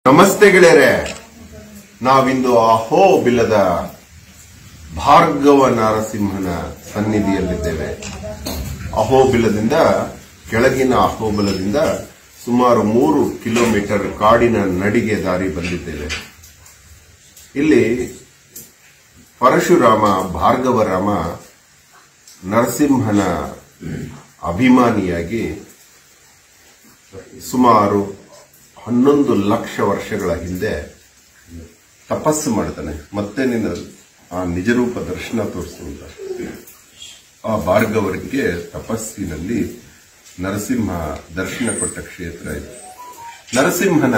ನಮಸ್ತೆ ಗೆಳೆಯರೆ ನಾವಿಂದು ಅಹೋ ಬಿಲ್ಲದ ಭಾರ್ಗವ ನಾರಸಿಂಹನ ಸನ್ನಿಧಿಯಲ್ಲಿದ್ದೇವೆ ಅಹೋಬಿಲದಿಂದ ಕೆಳಗಿನ ಅಹೋಬಲದಿಂದ ಸುಮಾರು ಮೂರು ಕಿಲೋಮೀಟರ್ ಕಾಡಿನ ನಡಿಗೆ ದಾರಿ ಬಂದಿದ್ದೇವೆ ಇಲ್ಲಿ ಪರಶುರಾಮ ಭಾರ್ಗವರಾಮ ನರಸಿಂಹನ ಅಭಿಮಾನಿಯಾಗಿ ಸುಮಾರು ಹನ್ನೊಂದು ಲಕ್ಷ ವರ್ಷಗಳ ಹಿಂದೆ ತಪಸ್ಸು ಮಾಡ್ತಾನೆ ಮತ್ತೆ ನಿನ್ನ ಆ ನಿಜರೂಪ ದರ್ಶನ ತೋರಿಸುವಂತ ಆ ಭಾರ್ಗವರಿಗೆ ತಪಸ್ಸಿನಲ್ಲಿ ನರಸಿಂಹ ದರ್ಶನ ಕೊಟ್ಟ ಕ್ಷೇತ್ರ ಇದು ನರಸಿಂಹನ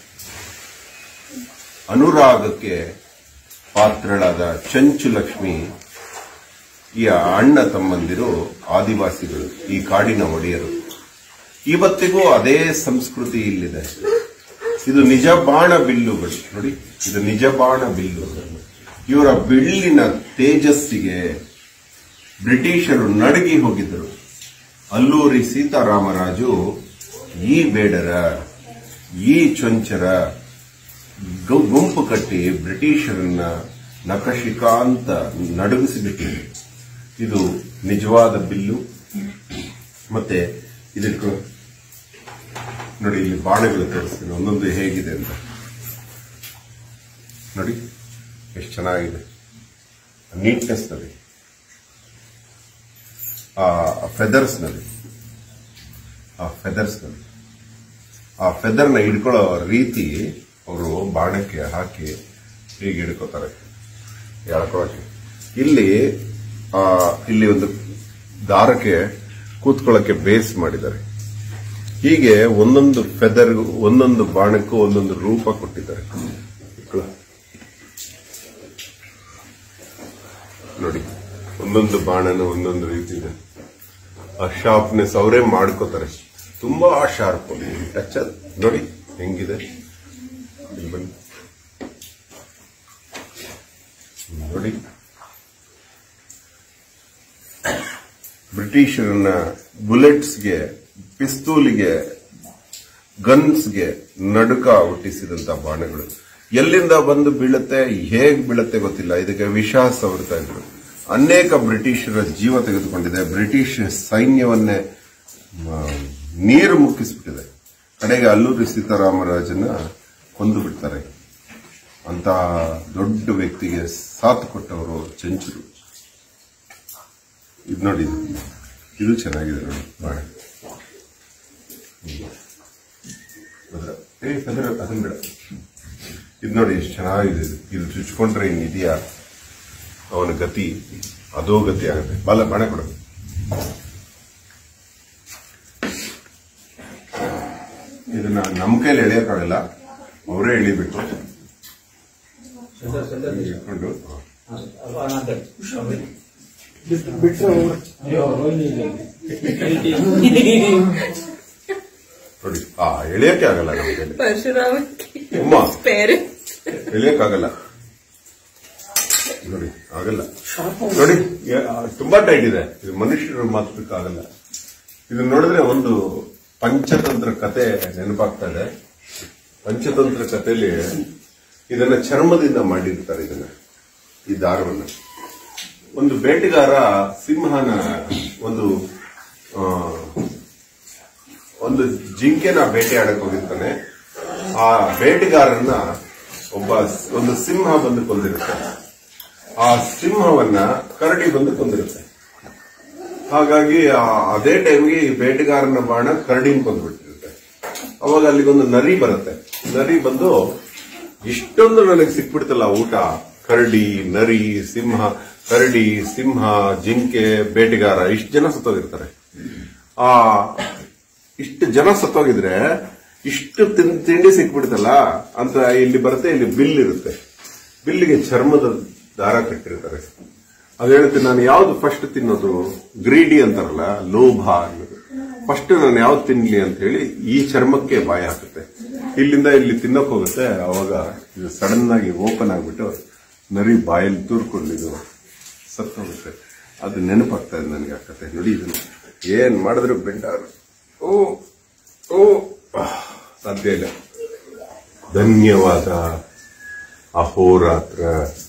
ಅನುರಾಗಕ್ಕೆ ಪಾತ್ರಳಾದ ಚಂಚು ಲಕ್ಷ್ಮಿ ಈ ಅಣ್ಣ ತಮ್ಮಂದಿರು ಆದಿವಾಸಿಗಳು ಈ ಕಾಡಿನ ಒಡೆಯರು ಇವತ್ತಿಗೂ ಅದೇ ಸಂಸ್ಕೃತಿ ಇಲ್ಲಿದೆ ಇದು ನಿಜ ಬಾಣ ಬಿಲ್ಲುಗಳು ನೋಡಿ ಇದು ನಿಜ ಬಾಣ ಬಿಲ್ಲು ಇವರ ಬಿಲ್ಲಿನ ತೇಜಸ್ಸಿಗೆ ಬ್ರಿಟಿಷರು ನಡಗಿ ಹೋಗಿದ್ದರು ಅಲ್ಲೂರಿ ಸೀತಾರಾಮರಾಜು ಈ ಬೇಡರ ಈ ಚೊಂಚರ ಗು- ಗುಂಪು ಕಟ್ಟಿ ಬ್ರಿಟಿಷರನ್ನ ನಖಶಿಕಾಂತ ನಡುಗಿಸಿಬಿಟ್ಟಿದೆ ಇದು ನಿಜವಾದ ಬಿಲ್ಲು ಮತ್ತೆ ಇದಕ್ಕೆ ನೋಡಿ ಇಲ್ಲಿ ಬಾಣಗಳು ತೋರಿಸ್ತೀನಿ ಒಂದೊಂದು ಹೇಗಿದೆ ಅಂತ ನೋಡಿ ಎಷ್ಟು ಚೆನ್ನಾಗಿದೆ ನೀಟ್ನೆಸ್ ನಲ್ಲಿ ಆ ಫೆದರ್ಸ್ ನಲ್ಲಿ ಆ ಫೆದರ್ಸ್ ನಲ್ಲಿ ಆ ಫೆದರ್ನ ಹಿಡ್ಕೊಳ್ಳೋ ರೀತಿ ಅವರು ಬಾಣಕ್ಕೆ ಹಾಕಿ ಹೀಗೆ ಹಿಡ್ಕೋತಾರೆ ಎಳ್ಕೊಳಕ್ಕೆ ಇಲ್ಲಿ ಆ ಇಲ್ಲಿ ಒಂದು ದಾರಕ್ಕೆ ಕೂತ್ಕೊಳ್ಳಕ್ಕೆ ಬೇಸ್ ಮಾಡಿದ್ದಾರೆ ಹೀಗೆ ಒಂದೊಂದು ಫೆದರ್ ಒಂದೊಂದು ಬಾಣಕ್ಕೂ ಒಂದೊಂದು ರೂಪ ಕೊಟ್ಟಿದ್ದಾರೆ ಇಟ್ಕೊಳ್ಳ. ನೋಡಿ ಒಂದೊಂದು ಬಾಣನು ಒಂದೊಂದು ರೀತಿ ಇದೆ ಆ ಶಾರ್ಪ್ನೆಸ್ ಅವರೇ ಮಾಡ್ಕೋತಾರೆ ತುಂಬಾ ಶಾರ್ಪ್ ಟಚ್ ನೋಡಿ ಹೆಂಗಿದೆ ಇಲ್ಲಿ ಬನ್ನಿ ನೋಡಿ ಬ್ರಿಟಿಷರನ್ನ ಬುಲೆಟ್ಸ್ಗೆ ಪಿಸ್ತೂಲಿಗೆ ಗನ್ಸ್ಗೆ ನಡುಕ ಹುಟ್ಟಿಸಿದಂತ ಬಾಣಗಳು ಎಲ್ಲಿಂದ ಬಂದು ಬೀಳುತ್ತೆ ಹೇಗ್ ಬೀಳುತ್ತೆ ಗೊತ್ತಿಲ್ಲ ಇದಕ್ಕೆ ವಿಷ ಸವರ್ತಾ ಇದ್ರು ಅನೇಕ ಬ್ರಿಟಿಷರ ಜೀವ ತೆಗೆದುಕೊಂಡಿದೆ ಬ್ರಿಟಿಷ್ ಸೈನ್ಯವನ್ನೇ ಆ, ನೀರು ಮುಕ್ಕಿಸ್ಬಿಟ್ಟಿದೆ ಕಡೆಗೆ ಅಲ್ಲೂರಿ ಸೀತಾರಾಮರಾಜನ ಕೊಂದು ಬಿಡ್ತಾರೆ ಅಂತ ದೊಡ್ಡ ವ್ಯಕ್ತಿಗೆ ಸಾಥ್ ಕೊಟ್ಟವರು ಚಂಚರು ಇದು ನೋಡಿ ಇದು. ಇದು ಚೆನ್ನಾಗಿದೆ ನೋಡಿ ಬಾಳೆ ಹ್ಮ್. ಭದ್ರ. ಏ ಭದ್ರ, ಅದನ್ನ ಬೇಡ ಇದು ನೋಡಿ ಎಷ್ಟು ಚೆನ್ನಾಗಿದೆ ಇದು. ಇದು ಚುಚ್ಕೊಂಡ್ರೆ ಇನ್ನಿದೆಯಾ ಅವನ ಗತಿ ಅದೋ ಗತಿ ಆಗುತ್ತೆ ಬಾಲ ಬಾಣ ಕೊಡು ಇದನ್ನ ನಮ್ಮ ಕೈಲಿ ಎಳೆಯಕ್ಕಾಗಲ್ಲ ಅವರೇ ಎಳಿಬೇಕು ಹೀಗೆ ಇಟ್ಕೊಂಡು ನೋಡಿ ಆ ಎಳೆಯಕ್ಕೆ ಆಗಲ್ಲ ನಮ್ಮ ಕೈಲಿ ಪರಶುರಾಮಕ್ಕೆ ಅಮ್ಮ ಪೇರೆ ಎಳೆಯಕ್ಕಾಗಲ್ಲ ನೋಡಿ ಆಗಲ್ಲ ನೋಡಿ ಯ- ಆ, ತುಂಬಾ ಟೈಟ್ ಇದೆ ಇದು ಮನುಷ್ಯರು ಮಾತ್ರಕ್ಕಾಗಲ್ಲ ಇದು ನೋಡಿದ್ರೆ ಒಂದು ಪಂಚತಂತ್ರ ಕತೆ ನೆನಪಾಗ್ತಾ ಇದೆ ಪಂಚತಂತ್ರ ಕಥೆಯಲ್ಲಿ ಇದನ್ನ ಚರ್ಮದಿಂದ ಮಾಡಿರ್ತಾರೆ ಇದನ್ನ ಈ ದಾರವನ್ನ ಒಂದು ಬೇಟೆಗಾರ ಸಿಂಹನ ಒಂದು ಆ, ಒಂದು ಜಿಂಕೆನ ಬೇಟೆಯಾಡಕ್ ಹೋಗಿರ್ತಾನೆ ಆ ಬೇಟೆಗಾರನ್ನ ಒಬ್ಬ ಸ್- ಒಂದು ಸಿಂಹ ಬಂದು ಕೊಂದಿರುತ್ತೆ ಆ ಸಿಂಹವನ್ನ ಕರಡಿ ಬಂದು ಕೊಂದಿರುತ್ತೆ ಹಾಗಾಗಿ ಆ- ಅದೇ ಟೈಮ್ಗೆ ಈ ಬೇಟೆಗಾರನ ಬಾಣ ಕರಡಿನ ಕೊಂದ್ಬಿಟ್ಟಿರುತ್ತೆ ಅವಾಗ ಅಲ್ಲಿಗೊಂದು ನರಿ ಬರುತ್ತೆ ನರಿ ಬಂದು ಇಷ್ಟೊಂದು ನನಗೆ ಸಿಕ್ಬಿಡ್ತಲ್ಲ ಊಟ ಕರಡಿ ನರಿ ಸಿಂಹ ಕರಡಿ ಸಿಂಹ ಜಿಂಕೆ ಬೇಟೆಗಾರ ಇಷ್ಟು ಜನ ಸತ್ತೋಗಿರ್ತಾರೆ ಆ ಇಷ್ಟು ಜನ ಸತ್ತೋಗಿದ್ರೆ ಇಷ್ಟು ತಿನ್- ತಿಂಡಿ ಸಿಕ್ಬಿಡ್ತಲ್ಲ ಅಂತ ಇಲ್ಲಿ ಬರುತ್ತೆ ಇಲ್ಲಿ ಬಿಲ್ ಇರುತ್ತೆ ಬಿಲ್ಲಿಗೆ ಚರ್ಮದ ದಾರ ಕಟ್ಟಿರ್ತಾರೆ ಅದು ಹೇಳ್ತೀನಿ ನಾನು ಯಾವ್ದು ಫಸ್ಟ್ ತಿನ್ನೋದು ಗ್ರೀಡಿ ಅಂತಾರಲ್ಲ ಲೋಭ ಅನ್ನೋದು ಫಸ್ಟ್ ನಾನು ಯಾವ್ದು ತಿನ್ಲಿ ಅಂತ ಹೇಳಿ ಈ ಚರ್ಮಕ್ಕೆ ಬಾಯ ಹಾಕುತ್ತೆ ಇಲ್ಲಿಂದ ಇಲ್ಲಿ ತಿನ್ನಕ್ ಹೋಗುತ್ತೆ ಅವಾಗ ಇದು ಸಡನ್ ಆಗಿ ಓಪನ್ ಆಗ್ಬಿಟ್ಟು ನರಿ ಬಾಯಲ್ಲಿ ತೂರ್ಕೊಂಡು ಇದು ಸತ್ತೋಗುತ್ತೆ ಅದು ನೆನಪಾಗ್ತಾ ಇದೆ ನನಗೆ ಆ ಕತೆ ನೋಡಿ ಇದನ್ನ ಏನ್ ಮಾಡಿದ್ರು ಬೆಂಡ ಓ ಓ ಆಹ್, ಸಾಧ್ಯ ಇಲ್ಲ ಧನ್ಯವಾದ ಅಹೋರಾತ್ರ